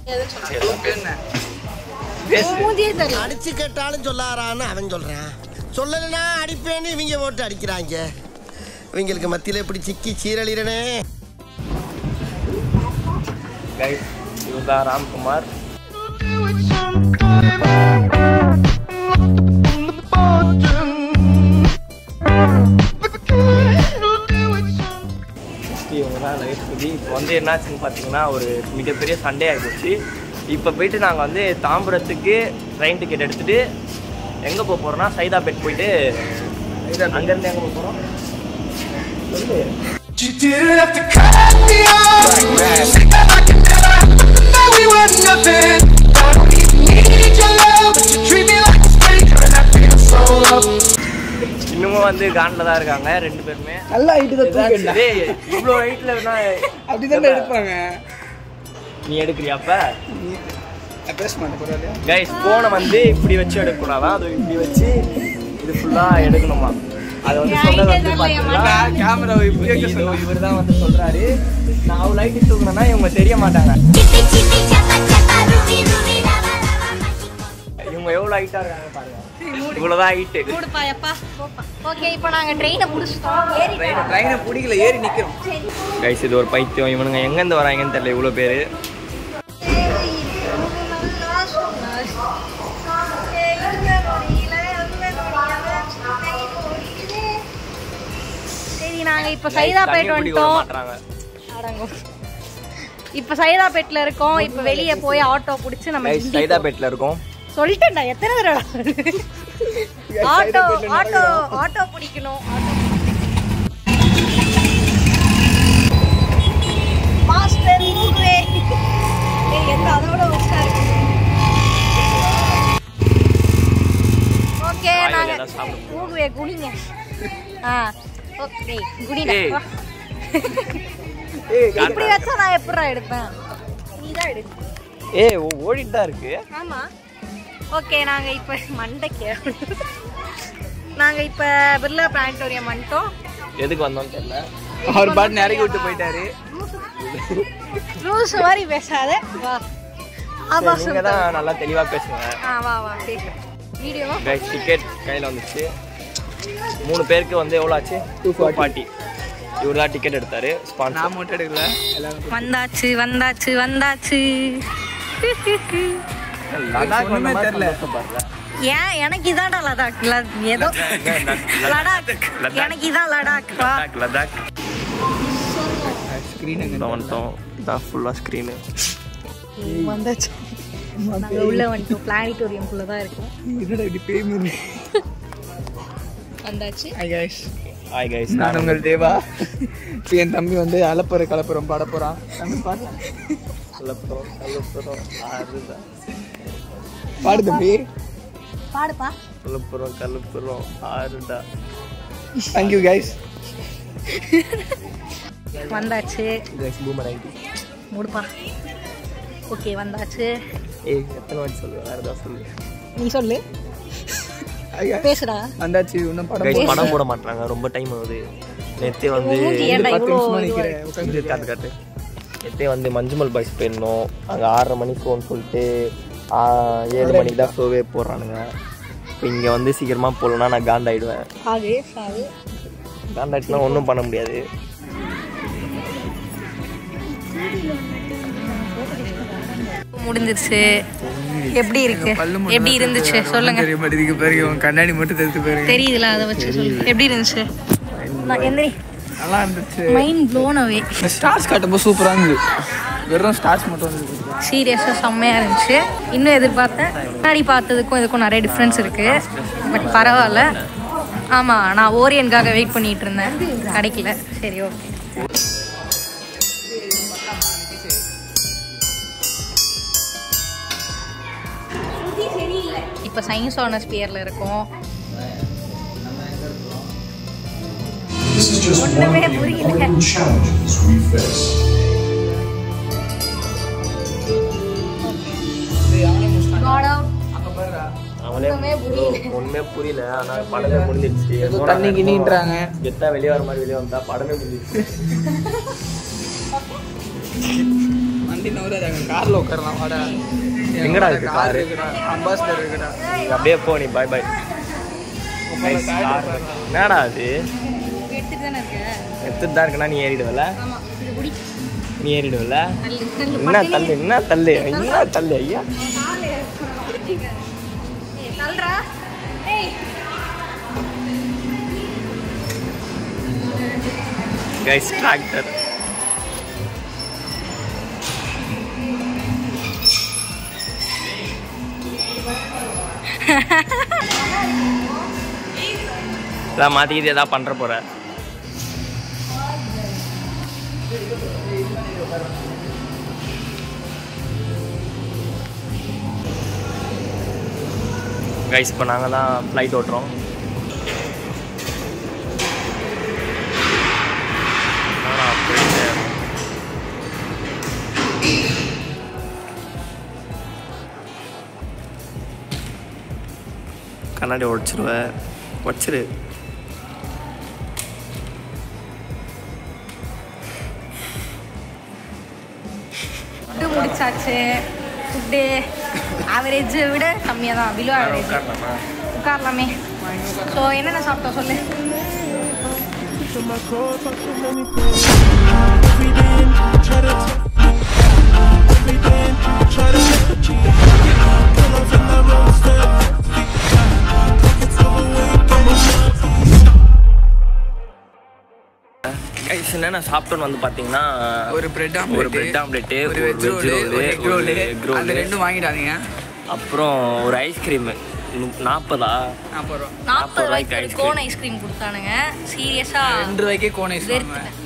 எதுன்னு சொன்னா சரி, okay. என்ன பேசு மூஞ்சியே தெரியல அடிச்சு கேட்டாலும் சொல்லாரான்னு அவன் சொல்றான் சொல்லலைன்னா அடிப்பேன்னு இவங்க போட்டு அடிக்கிறாங்க இவங்களுக்கு மத்தியில இப்படி சிக்கி சீரழிறனே கைஸ் இவர்தான் ராம்குமார் இவங்க தான் லைஃப் பற்றி இப்போ வந்து என்னாச்சுன்னு பார்த்தீங்கன்னா ஒரு மிகப்பெரிய சண்டே ஆகிப்போச்சு இப்போ போயிட்டு நாங்கள் வந்து தாம்பரத்துக்கு ட்ரெயின் டிக்கெட் எடுத்துகிட்டு எங்கே போக போகிறோம்னா சைதாபேட் போயிட்டு அங்கேருந்து எங்கே போக போகிறோம் சொல்லு You didn't have to cut me off. Say that I could never that we were nothing. I don't even need your love, but you treat me like a stranger, and I feel so loved. இன்னமும் வந்து காண்டில் தான் இருக்காங்க ரெண்டு பேருமே நல்ல height தான் தூக்கண்டா டேய், இவ்வளோ ஹைட்டில் அப்படிதான் எடுப்பாங்க நீ எடுக்கிறியா அப்போ நான் பேச மாட்டேன் பரவாயில்லையா கைஸ் ஃபோனை வந்து இப்படி வச்சு எடுக்கக்கூடாதான் அது இப்படி வச்சு இது ஃபுல்லாக எடுக்கணுமா அதை வந்து சொன்னது வந்து பார்த்தீங்கன்னா கேமரா இப்படி வைக்க இதோ சொன்னா இவர் தான் வந்து சொல்கிறாரு நான் அவ்வளோ லைட்டு தூக்குறேன்னா இவங்க தெரிய மாட்டாங்க இவங்க எவ்வளோ ஹைட்டாக இருக்காங்க பாருங்க இவ்வளோதான் ஹைட்டு மூடுப்பா எப்பா ஓகே இப்போ நாங்க ட்ரெயினை முடிச்சிட்டோம் ஏறி ட்ரெயினை பிடிக்கல ஏறி நிக்கிறோம் கைஸ் இது ஒரு பைத்தியம் இவனுங்க எங்கேருந்து வராங்கன்னு தெரியல இவ்வளோ பேர் சரி நாங்க இப்ப சைதாப்பேட் வந்துட்டோம் மாட்டாங்க அடங்கும் இப்ப சைதாப்பேட்ல இருக்கோம் இப்ப வெளிய போய் ஆட்டோ புடிச்சு நம்ம கைஸ் கிண்டி சைதாபேட்டில் இருக்கோம் சொல்லிட்டேன்டா எத்தனை தடவை ஆட்டோ ஆட்டோ ஆட்டோ பிடிக்கணும் மாஸ்டர் ஊர்வே ஏய் எந்த அதோட ஒஸ்டா இருக்கு ஓகே வாயில நாங்க ஏதாவது சாப்பிடு. ஊர்வே குடிங்க ஆ ஓகே குடிங்க ஏய். வா. இப்படி வச்சா நான் எப்படிடா எடுப்பேன் நீ தான் எடு ஏ ஓடிட்டு தான் இருக்கு ஆமா ஓகே நாங்க இப்ப மண்டைக்கு நாங்க இப்ப பிர்லா பிளானட்டோரியம் வந்துட்டோம் எதுக்கு வந்தோம்னு தெரியல அவர் பாட்டு இறக்கி விட்டு போயிட்டாரு லூஸ் மாதிரி பேசாத வா ஆபா சரி, நீங்க தான் நல்லா தெளிவா பேசுங்க ஆ வா வா பேசு வீடியோ கைஸ் டிக்கெட் கையில் வந்துச்சு மூணு பேருக்கு வந்து எவ்வளோ ஆச்சு டூ ஃபார்ட்டி இவர் தான் டிக்கெட் எடுத்தாரு ஸ்பான்சர் நான் மட்டும் எடுக்கல எல்லாரும் வந்தாச்சு வந்தாச்சு வந்தாச்சு லடாக் ஒண்ணுமே ஒன்றுமே தெரியல. தெரியல ஏன் எனக்கு இதான்டா லடாக் ல- ஏதோ லடாக் எனக்கு இதான் லடாக் வா லடாக் லடாக் ஸ்க்ரீன் இதான் வந்துட்டோம் இதான் ஃபுல்லாக ஸ்க்ரீனு வந்தாச்சு நாங்க உள்ள வந்துட்டோம் பிளானட்டோரியம் குள்ள தான் இருக்கோம் என்னடா இப்படி பேய் மாதிரி வந்தாச்சு ஹாய் கைஸ் ஹாய் கைஸ் நான் உங்கள் தேவா இப்போ என் தம்பி வந்து அலப்பறை கலப்புறம் பாட போகிறான் தம்பி பாடு கலப்புறோம் கலப்புறோம் அதுதான் பாடு தம்பி பாடுப்பா கலப்புறோம் கலப்புறோம் ஆறுடா தேங்க்யூ கைஸ் வந்தாச்சு கைஸ் பூமர் ஐடி மூடுப்பா ஓகே வந்தாச்சு ஏய் எத்தனை வாட்டி சொல்லு வேறு ஏதாவது சொல்லு நீ சொல்லு பேசுடா வந்தாச்சு இன்னும் படம் கைஸ் படம் போட மாட்டாங்க ரொம்ப டைம் ஆகுது நேற்றே வந்து மூஞ்சி ஏன்டா பத்து இவ்வளோ நிமிஷமா இதுவா நிற்கிறேன் இருக்கு? இது காட்டு காட்டு நேற்றே வந்து மஞ்சுமல் பாய்ஸ் போயிருந்தோம் அங்கே ஆறரை மணிக்கு ஃபோன் சொல்லிட்டு ஆ, ஏழு மணிக்கு தான் ஷோவே போடுறானுங்க இப்போ இங்கே வந்து சீக்கிரமாக போகலன்னா நான் காண்டாயிடுவேன் சாகு சாகு காண்டாயிட்டுனா ஒன்றும் பண்ண முடியாது முடிஞ்சிருச்சு எப்படி இருக்கு எப்படி இருந்துச்சு சொல்லுங்க தெரிய மாட்டேங்குது பாருங்க உன் கண்ணாடி மட்டும் தெரிஞ்சு பாருங்க தெரியுதுல அதை வச்சு சொல்லுங்க எப்படி இருந்துச்சு நான் எந்திரி நல்லா இருந்துச்சு மைண்ட் ப்ளோன் அவே ஸ்டார்ஸ் காட்டும்போது சூப்பராக இருந்தது வெறும் ஸ்டார்ஸ் மட்டும் இருந்தது சீரியஸாக செம்மையாக இருந்துச்சு இன்னும் எதிர்பார்த்தேன் முன்னாடி பார்த்ததுக்கும் இதுக்கும் நிறைய டிஃப்ரென்ஸ் இருக்கு பட் பரவாயில்ல ஆமாம் நான் ஓரியனுக்காக வெயிட் பண்ணிட்டு இருந்தேன் கிடைக்கல சரி ஓகே இப்போ சயின்ஸ் ஆனர்ஸ் பியரில் இருக்கோம் This is just one of ஒண்ணுமே the புரியல. important challenges we face. Got out அவனே ஒண்ணுமே புரியல. ஒன்றுமே புரியல ஆனால் படமே முடிஞ்சிருச்சு ஏதோ தண்ணி கிணின்றாங்க கெத்தா வெளியே வர மாதிரி வெளியே வந்தா படமே முடிஞ்சிருச்சு வண்டி வண்டி நவராது அங்கே காரில் உட்காரலாம் வாடா எங்கடா இருக்கு கார் காரு? இருக்குடா அம்பாஸ்டர் இருக்குடா நீ அப்படியே போ நீ பாய் பாய் என்னடா அது எடுத்துட்டு தானே இருக்க எடுத்துட்டு தான் இருக்குன்னா நீ ஏறிடுவல ஆமா இது குடி நீ ஏறிடுவல தள்ளு, தள்ளு, என்ன தள்ளு என்ன தள்ளு என்ன தள்ளு ஐயா காலு. ஏய், தள்ளுடா. ஏய். கைஸ் டிராக்டர் இதான் மாற்றிக்கிட்டு எதாவது பண்ணுற போகிற கைஸ் இப்போ நாங்கள் தான் ஃப்ளைட் ஓட்டுறோம் ஆனா, போயிட்டு கண்ணாடி உடச்சிருவேன் உடச்சிரு ஃபுட்டு முடிச்சாச்சு ஃபுட்டு ஆவரேஜை விட கம்மியாக தான் பிலோ ஆவரேஜ் உட்காரலாமே ஸோ என்னென்ன சாப்பிட்டோம் சொல்லு கைஸ் என்னென்ன சாப்பிட்டோன்னு வந்து பார்த்தீங்கன்னா ஒரு பிரெட் ஆம்லெட் ஒரு பிரெட் ஆம்லெட்டு ஒரு ஒரு வெஜ் வெஜ் ரோல் ரோலு ஒரு எக் ஒரு ரோல் எக் அந்த ரோலு ரெண்டும் வாங்கிட்டாதீங்க அப்புறம் ஒரு ஐஸ்கிரீமு நாற்பதா நாற்பது ரூபா நாற்பது ரூபாய்க்கு ரூபாய்க்கு ஒரு ice கோன் ஐஸ்கிரீம் கொடுத்தானுங்க சீரியஸாக ரெண்டு ரூபாய்க்கே கோன் ஐஸ் வெறுத்துட்டேன்